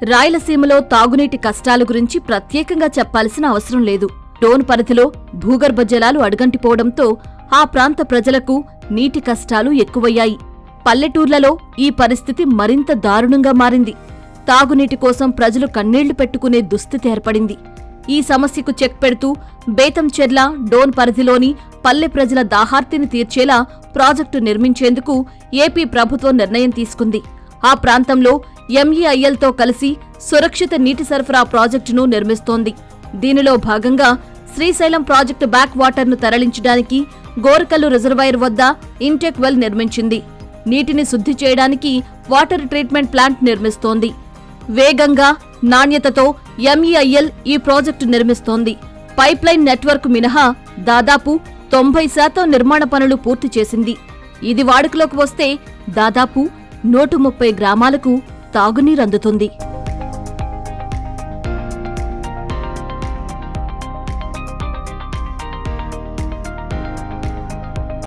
రాయలసీమలో తాగునీటి కష్టాల గురించి ప్రత్యేకంగా చెప్పాల్సిన అవసరం లేదు డోన్ పరిధిలో భూగర్భ జలాలు అడుగంటిపోవడంతో ఆ ప్రాంత ప్రజలకు నీటి కష్టాలు ఎక్కువయ్యాయి పల్లెటూర్లలో ఈ పరిస్థితి మరింత దారుణంగా మారింది తాగునీటి కోసం ప్రజలు కన్నీళ్లు పెట్టుకునే దుస్థితి ఏర్పడింది ఈ సమస్యకు చెక్ పెడుతూ బేతంచెర్ల డోన్ పరిధిలోని పల్లె ప్రజల దాహార్తిని తీర్చేలా ప్రాజెక్టు నిర్మించేందుకు ఏపీ ప్రభుత్వం నిర్ణయం తీసుకుంది ఆ ప్రాంతంలో ఎంఈఐఎల్తో కలిసి సురక్షిత నీటి సరఫరా ప్రాజెక్టును నిర్మిస్తోంది దీనిలో భాగంగా శ్రీశైలం ప్రాజెక్టు బ్యాక్ వాటర్ను తరలించడానికి గోరకల్లు రిజర్వాయర్ వద్ద ఇంటెక్ వెల్ నిర్మించింది నీటిని శుద్ధి చేయడానికి వాటర్ ట్రీట్మెంట్ ప్లాంట్ నిర్మిస్తోంది వేగంగా నాణ్యతతో ఎంఈఐఎల్ ఈ ప్రాజెక్టు నిర్మిస్తోంది పైప్లైన్ నెట్వర్క్ మినహా దాదాపు తొంభై శాతం నిర్మాణ పనులు పూర్తి చేసింది ఇది వాడుకలోకి వస్తే దాదాపు నూట ముప్పై గ్రామాలకు తాగునీరందుతుంది